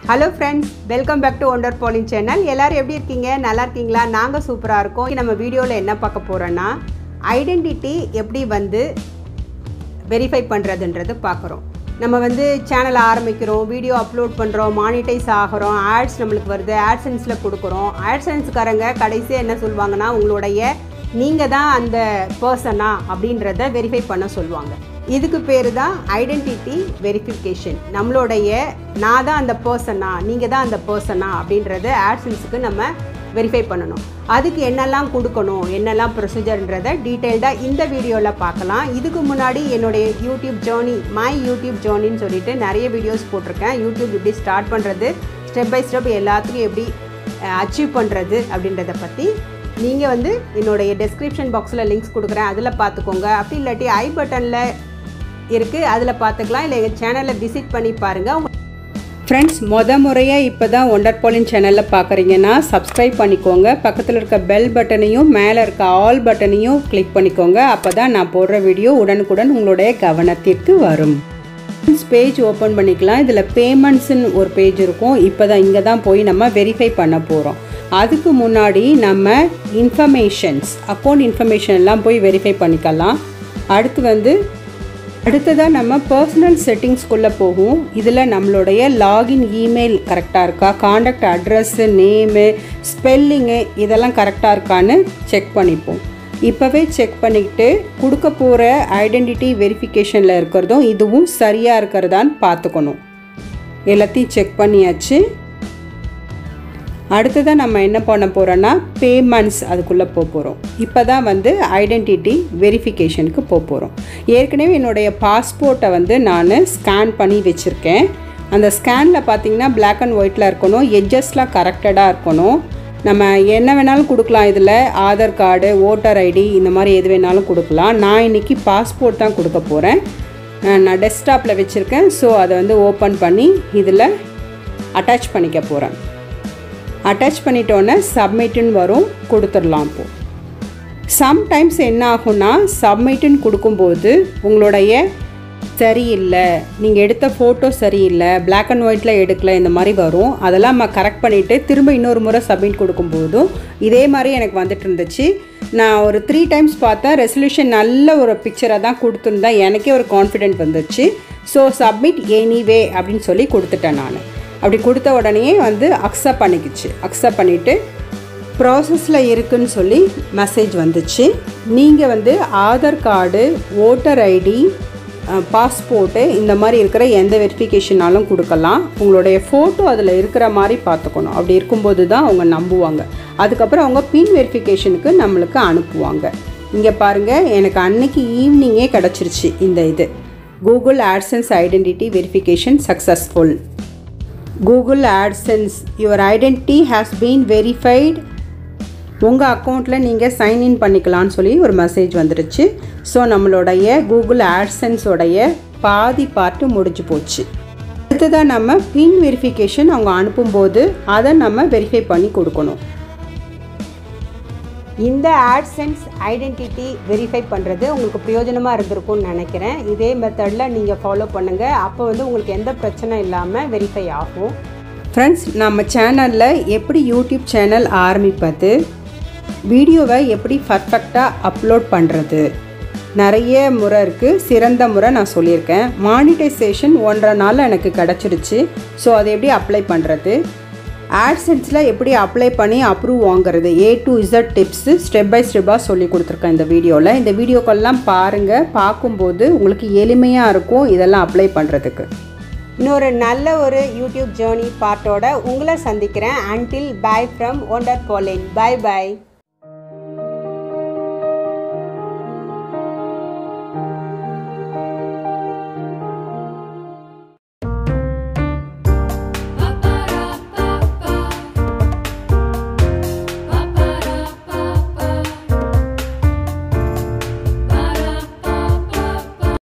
hello friends welcome back to wonder பாலிங் channel எல்லாரும் எப்படி இருக்கீங்க நல்லா இருக்கீங்களா நாங்கள் சூப்பராக இருக்கோம் நம்ம வீடியோவில் என்ன பார்க்க போகிறோன்னா ஐடென்டிட்டி எப்படி வந்து வெரிஃபை பண்ணுறதுன்றது பார்க்குறோம் நம்ம வந்து சேனல் ஆரம்பிக்கிறோம் வீடியோ அப்லோட் பண்ணுறோம் மானிட்டைஸ் ஆகிறோம் ஆட்ஸ் நம்மளுக்கு வருது ஆட்சன்ஸில் கொடுக்குறோம் ஆட்சன்ஸ்காரங்க கடைசியாக என்ன சொல்லுவாங்கன்னா உங்களுடைய நீங்கள் தான் அந்த பர்சனா அப்படின்றத வெரிஃபை பண்ண சொல்லுவாங்க இதுக்கு பேர் தான் ஐடென்டிட்டி வெரிஃபிகேஷன் நம்மளுடைய நான் தான் அந்த பர்சனா நீங்கள் தான் அந்த பர்சனா அப்படின்றத ஆட்சன்ஸுக்கு நம்ம வெரிஃபை பண்ணணும் அதுக்கு என்னெல்லாம் கொடுக்கணும் என்னெல்லாம் ப்ரொசீஜர்ன்றதை டீட்டெயில்டாக இந்த வீடியோவில் பார்க்கலாம் இதுக்கு முன்னாடி என்னுடைய யூடியூப் ஜேர்னி மை யூடியூப் ஜேர்னின்னு சொல்லிட்டு நிறைய வீடியோஸ் போட்டிருக்கேன் யூடியூப் எப்படி ஸ்டார்ட் பண்ணுறது ஸ்டெப் பை ஸ்டெப் எல்லாத்துக்கும் எப்படி அச்சீவ் பண்ணுறது அப்படின்றத பற்றி நீங்கள் வந்து என்னுடைய டெஸ்கிரிப்ஷன் பாக்ஸில் லிங்க்ஸ் கொடுக்குறேன் அதில் பார்த்துக்கோங்க அப்படி இல்லாட்டி ஐ பட்டனில் இருக்குது அதில் பார்த்துக்கலாம் இல்லை எங்கள் சேனலை விசிட் பண்ணி பாருங்கள் ஃப்ரெண்ட்ஸ் மொத முறையாக இப்போ தான் ஒண்டர் பாலின் சேனலில் பார்க்குறீங்கன்னா சப்ஸ்கிரைப் பண்ணிக்கோங்க பக்கத்தில் இருக்க பெல் பட்டனையும் மேலே இருக்க ஆல் பட்டனையும் கிளிக் பண்ணிக்கோங்க அப்போ தான் நான் போடுற வீடியோ உடனுக்குடன் உங்களுடைய கவனத்திற்கு வரும் பேஜ் ஓப்பன் பண்ணிக்கலாம் இதில் பேமெண்ட்ஸ்னு ஒரு பேஜ் இருக்கும் இப்போ தான் இங்கே தான் போய் நம்ம வெரிஃபை பண்ண போகிறோம் அதுக்கு முன்னாடி நம்ம இன்ஃபர்மேஷன்ஸ் அக்கௌண்ட் இன்ஃபர்மேஷன் எல்லாம் போய் வெரிஃபை பண்ணிக்கலாம் அடுத்து வந்து அடுத்ததாக நம்ம பர்சனல் செட்டிங்ஸ்குள்ளே போகும் இதில் நம்மளுடைய லாகின் இமெயில் கரெக்டாக இருக்கா காண்டாக்ட் அட்ரஸ்ஸு நேமு ஸ்பெல்லிங்கு இதெல்லாம் கரெக்டாக இருக்கான்னு செக் பண்ணிப்போம் இப்போவே செக் பண்ணிக்கிட்டு கொடுக்க போகிற ஐடென்டிட்டி வெரிஃபிகேஷனில் இருக்கிறதும் இதுவும் சரியாக இருக்கிறதான்னு பார்த்துக்கணும் எல்லாத்தையும் செக் பண்ணியாச்சு அடுத்ததாக நம்ம என்ன பண்ண போகிறோன்னா பேமெண்ட்ஸ் அதுக்குள்ளே போக போகிறோம் இப்போ தான் வந்து ஐடென்டிட்டி வெரிஃபிகேஷனுக்கு போக போகிறோம் ஏற்கனவே என்னுடைய பாஸ்போர்ட்டை வந்து நான் ஸ்கேன் பண்ணி வச்சுருக்கேன் அந்த ஸ்கேனில் பார்த்தீங்கன்னா பிளாக் அண்ட் ஒயிட்டில் இருக்கணும் எட்ஜஸ்லாம் கரெக்டடாக இருக்கணும் நம்ம என்ன வேணாலும் கொடுக்கலாம் இதில் ஆதார் கார்டு ஓட்டர் ஐடி இந்த மாதிரி எது வேணாலும் கொடுக்கலாம் நான் இன்றைக்கி பாஸ்போர்ட் தான் கொடுக்க போகிறேன் நான் டெஸ்க்டாப்பில் வச்சுருக்கேன் ஸோ அதை வந்து ஓப்பன் பண்ணி இதில் அட்டாச் பண்ணிக்க போகிறேன் அட்டாச் பண்ணிட்டோன்னே சப்மிட்டுன்னு வரும் கொடுத்துடலாம் இப்போது சம்டைம்ஸ் என்ன ஆகும்னா சப்மிட்டுன்னு கொடுக்கும்போது உங்களுடைய சரியில்லை நீங்கள் எடுத்த ஃபோட்டோ சரியில்லை பிளாக் அண்ட் ஒயிட்டில் எடுக்கல இந்த மாதிரி வரும் அதெல்லாம் நம்ம கரெக்ட் பண்ணிவிட்டு திரும்ப இன்னொரு முறை சப்மிட் கொடுக்கும்போதும் இதே மாதிரி எனக்கு வந்துட்டு இருந்துச்சு நான் ஒரு த்ரீ டைம்ஸ் பார்த்தேன் ரெசல்யூஷன் நல்ல ஒரு பிக்சரை தான் கொடுத்துருந்தேன் எனக்கே ஒரு கான்ஃபிடென்ட் வந்துச்சு ஸோ சப்மிட் எனிவே அப்படின்னு சொல்லி கொடுத்துட்டேன் நான் அப்படி கொடுத்த உடனே வந்து அக்செப்ட் பண்ணிக்கிச்சு அக்செப்ட் பண்ணிவிட்டு ப்ராசஸில் இருக்குன்னு சொல்லி மெசேஜ் வந்துச்சு நீங்கள் வந்து Aadhaar card voter ID passport இந்த மாதிரி இருக்கிற எந்த வெரிஃபிகேஷனாலும் கொடுக்கலாம் உங்களுடைய ஃபோட்டோ அதில் இருக்கிற மாதிரி பார்த்துக்கணும் அப்படி இருக்கும்போது தான் அவங்க நம்புவாங்க அதுக்கப்புறம் அவங்க பின் வெரிஃபிகேஷனுக்கு நம்மளுக்கு அனுப்புவாங்க இங்கே பாருங்கள் எனக்கு அன்னைக்கு ஈவினிங்கே கிடச்சிருச்சு இந்த இது Google AdSense identity verification successful Google AdSense your identity has been verified உங்கள் அக்கௌண்ட்டில் நீங்கள் சைன்இன் பண்ணிக்கலான்னு சொல்லி ஒரு மெசேஜ் வந்துடுச்சு ஸோ நம்மளுடைய கூகுள் ஆட்சன்ஸோடைய பாதி பார்ட்டு முடிஞ்சு போச்சு அடுத்ததாக நம்ம பின் வெரிஃபிகேஷன் அவங்க அனுப்பும்போது அதை நம்ம வெரிஃபை பண்ணி கொடுக்கணும் இந்த ஆட்சென்ஸ் ஐடென்டிட்டி வெரிஃபை பண்ணுறது உங்களுக்கு பிரயோஜனமாக இருந்திருக்கும்னு நினைக்கிறேன் இதே மெத்தடில் நீங்கள் ஃபாலோ பண்ணுங்கள் அப்போ வந்து உங்களுக்கு எந்த பிரச்சனை இல்லாமல் வெரிஃபை ஆகும் ஃப்ரெண்ட்ஸ் நம்ம சேனலில் எப்படி யூடியூப் சேனல் ஆரம்பிப்பது வீடியோவை எப்படி பர்ஃபெக்டாக அப்லோட் பண்ணுறது நிறைய முறை இருக்குது சிறந்த முறை நான் சொல்லியிருக்கேன் மானிட்டைசேஷன் ஒன்றரை நாள் எனக்கு கிடச்சிருச்சு ஸோ அதை எப்படி அப்ளை பண்ணுறது ஆட்சென்ஸில் எப்படி அப்ளை பண்ணி அப்ரூவ் வாங்குறது A to Z tips step by ஸ்டெப்பாக சொல்லி கொடுத்துருக்கேன் இந்த வீடியோவில் இந்த வீடியோக்கெல்லாம் பாருங்கள் பார்க்கும்போது உங்களுக்கு எளிமையாக இருக்கும் இதெல்லாம் அப்ளை பண்ணுறதுக்கு இன்னொரு நல்ல ஒரு யூடியூப் ஜேர்னி பார்ட்டோட உங்களை சந்திக்கிறேன் அன்டில் பை ஃப்ரம் ஒண்டர் பாலின் பை பை